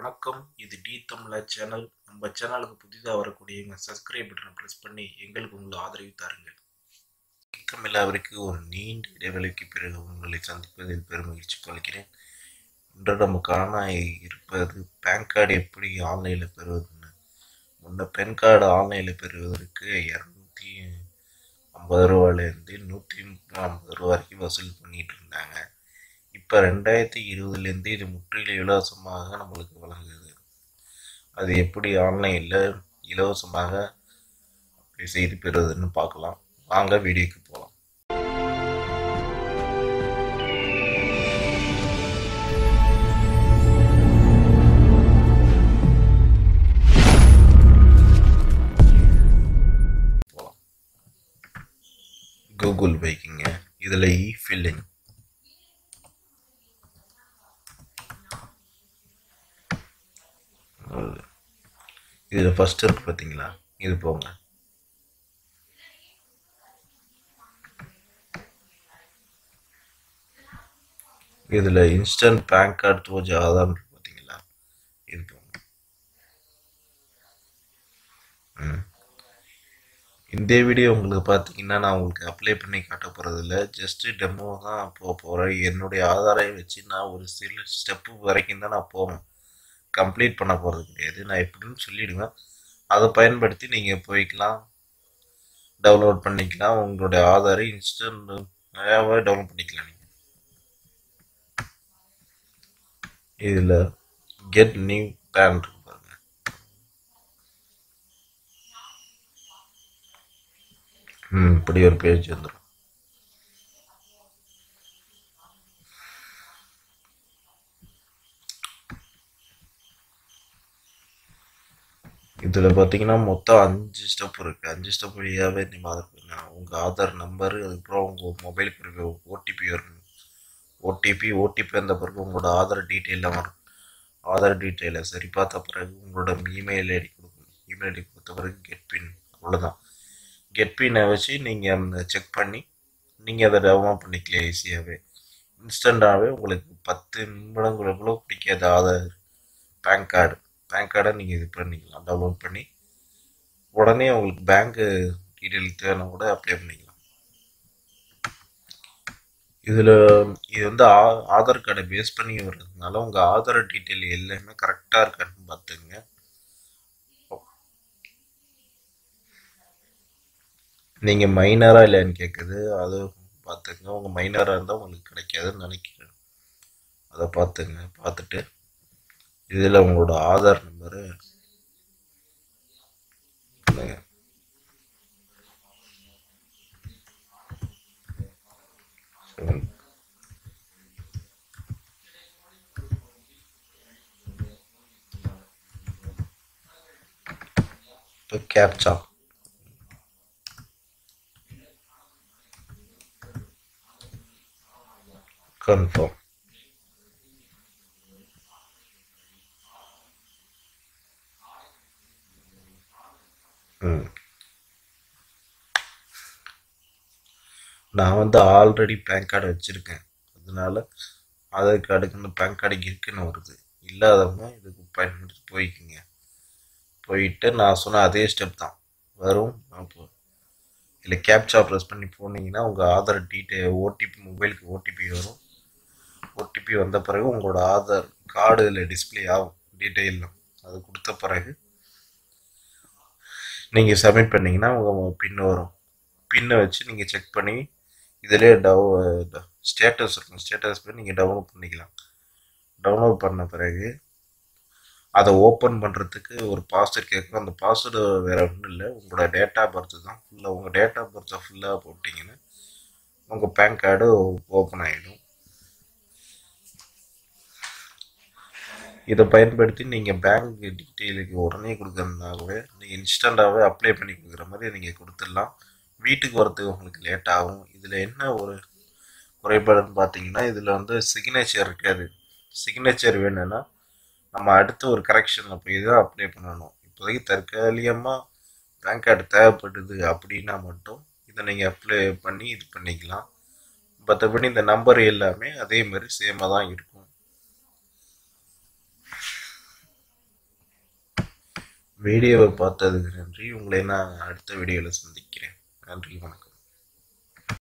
வணக்கம் இது டி தமிழா சேனல் நம்ம சேனலுக்கு புதிதாக வரக்கூடியவங்க சப்ஸ்கிரைப் பட்டனை ப்ரெஸ் பண்ணி எங்களுக்கு உங்களை ஆதரவு தாருங்கள் தமிழாவிற்கு ஒரு நீண்ட இடைவெளிக்கு பிறகு உங்களை சந்திப்பதில் பெருமகிழ்ச்சி கொள்கிறேன் இன்று நம்ம காண இருப்பது பேன் கார்டு எப்படி ஆன்லைனில் பெறுவதுன்னு முன்ன பேன் கார்டு ஆன்லைனில் பெறுவதற்கு இரநூத்தி ஐம்பது ரூபாயிலேருந்து நூற்றி ஐம்பது ரூபா வரைக்கும் வசூல் பண்ணிட்டு இருந்தாங்க இப்போ ரெண்டாயிரத்தி இருபதுலேருந்து இது முற்றிலும் இலவசமாக நம்மளுக்கு வழங்குது அது எப்படி ஆன்லைனில் இலவசமாக அப்படி செய்து பெறுவதுன்னு பார்க்கலாம் வாங்க வீடியோக்கு போகலாம் போகலாம் கூகுள் பைக்கிங்க இதில் இ ஃபில்லிங் இதில் ஃபஸ்ட் இருக்கு பார்த்தீங்களா இது போங்க இதில் இன்ஸ்டன்ட் பேன் கார்டு தோஜ் ஆதார் இருக்கு பார்த்தீங்களா இது போங்க ம் இந்த வீடியோ உங்களுக்கு பார்த்தீங்கன்னா நான் உங்களுக்கு அப்ளை பண்ணி காட்ட போகிறதில்ல ஜஸ்ட்டு டெமோ தான் போக போகிறேன் என்னுடைய ஆதாரை வச்சு நான் ஒரு சில ஸ்டெப்பு வரைக்கும் தான் நான் போவேன் கம்ப்ளீட் பண்ண போகிறது கிடையாது நான் எப்படின்னு சொல்லிவிடுவேன் அதை பயன்படுத்தி நீங்கள் போய்க்கலாம் டவுன்லோட் பண்ணிக்கலாம் உங்களுடைய ஆதாரை இன்ஸ்டன்ட் டவுன்லோட் பண்ணிக்கலாம் நீங்கள் இதில் கெட் நியூ பேன் இருக்கு பாருங்க ம் இப்படி ஒரு பேஜ் வந்துடும் இதில் பார்த்தீங்கன்னா மொத்தம் அஞ்சு ஸ்டெப் இருக்குது அஞ்சு ஸ்டெப் வழியாகவே நீங்கள் ஆதார் உங்கள் ஆதார் நம்பரு அதுக்கப்புறம் உங்கள் மொபைல் பிறகு ஓடிபி வரும் ஓடிபி ஓடிபி வந்த பிறகு உங்களோட ஆதார் டீட்டெயிலாம் வரும் ஆதார் டீட்டெயிலை சரி பார்த்த பிறகு உங்களோட இமெயில் ஐடி கொடுக்கணும் இமெயில் ஐடி கொடுத்த பிறகு கெட் பின் அவ்வளோதான் கெட் பின்னை வச்சு நீங்கள் செக் பண்ணி நீங்கள் அதை டவுன்லோட் பண்ணிக்கலாம் ஈஸியாகவே இன்ஸ்டண்ட்டாகவே உங்களுக்கு பத்து நிமிடங்களுக்குள்ள பிடிக்காத ஆதார் பேன் கார்டு பேன் கார்டை நீங்கள் இது பண்ணிக்கலாம் டவுன்லோட் பண்ணி உடனே உங்களுக்கு பேங்க்கு டீட்டெயில் தேவைன்னா கூட அப்ளை பண்ணிக்கலாம் இதில் இது வந்து ஆ ஆதார் கார்டை பேஸ் பண்ணி வர்றதுனால உங்கள் ஆதார் டீட்டெயில் எல்லாமே கரெக்டாக இருக்கான்னு பார்த்துங்க நீங்கள் மைனராக இல்லைன்னு கேட்குது அது பார்த்துங்க உங்கள் மைனராக இருந்தால் உங்களுக்கு கிடைக்காதுன்னு நினைக்கிறேன் அதை பார்த்துங்க பார்த்துட்டு இதில் உங்களோட ஆதார் நம்பரு இப்போ கேப்சா கன்ஃபார்ம் நான் வந்து ஆல்ரெடி பேன் கார்டு வச்சுருக்கேன் அதனால ஆதார் கார்டுக்குன்னு பேன் கார்டு இருக்குன்னு வருது இல்லாதவங்க இதுக்கு பயன்படுத்தி போய்க்குங்க போயிட்டு நான் சொன்ன அதே ஸ்டெப் தான் வரும் அப்போ இல்லை கேப்சா ப்ரெஸ் பண்ணி போனீங்கன்னா உங்கள் ஆதார் டீட்டெயில் ஓடிபி மொபைலுக்கு ஓடிபி வரும் ஓடிபி வந்த பிறகு உங்களோட ஆதார் கார்டு இதில் டிஸ்பிளே ஆகும் டீட்டெயிலாம் அது கொடுத்த பிறகு நீங்கள் சப்மிட் பண்ணிங்கன்னா உங்கள் பின் வரும் பின்னை வச்சு நீங்கள் செக் பண்ணி இதிலே டவு ஸ்டேட்டஸ் இருக்கும் ஸ்டேட்டஸ் பண்ணி நீங்கள் டவுன்லோட் பண்ணிக்கலாம் டவுன்லோட் பண்ண பிறகு அதை ஓப்பன் பண்ணுறதுக்கு ஒரு பாஸ்வேர்ட் கேட்கும் அந்த பாஸ்வேர்டு வேறு ஒன்றும் இல்லை உங்களோட டேட்டா பர்த்து தான் ஃபுல்லாக உங்கள் டேட்டா பர்த்தை ஃபுல்லாக போட்டிங்கன்னா உங்கள் பேன் கார்டு ஓப்பன் ஆகிடும் இதை பயன்படுத்தி நீங்கள் பேங்க் டீட்டெயிலுக்கு உடனே கொடுக்குறதுனாகவே நீங்கள் இன்ஸ்டண்ட்டாகவே அப்ளை பண்ணி கொடுக்குற மாதிரி நீங்கள் கொடுத்துடலாம் வீட்டுக்கு வரத்துக்கு உங்களுக்கு லேட் ஆகும் இதில் என்ன ஒரு குறைபாடுன்னு பார்த்தீங்கன்னா இதில் வந்து சிக்னேச்சர் இருக்காது சிக்னேச்சர் வேணும்னா நம்ம அடுத்து ஒரு கரெக்ஷனில் போய் தான் அப்ளை பண்ணணும் இப்போதைக்கு தற்காலிகமாக பேன் கார்டு தேவைப்படுது அப்படின்னா மட்டும் இதை நீங்கள் அப்ளை பண்ணி இது பண்ணிக்கலாம் மற்றபடி இந்த நம்பர் எல்லாமே அதே மாதிரி சேமாக தான் இருக்கும் வீடியோவை பார்த்ததுக்கு நன்றி உங்களை நான் அடுத்த வீடியோவில் சந்திக்கிறேன் நன்றி வணக்கம்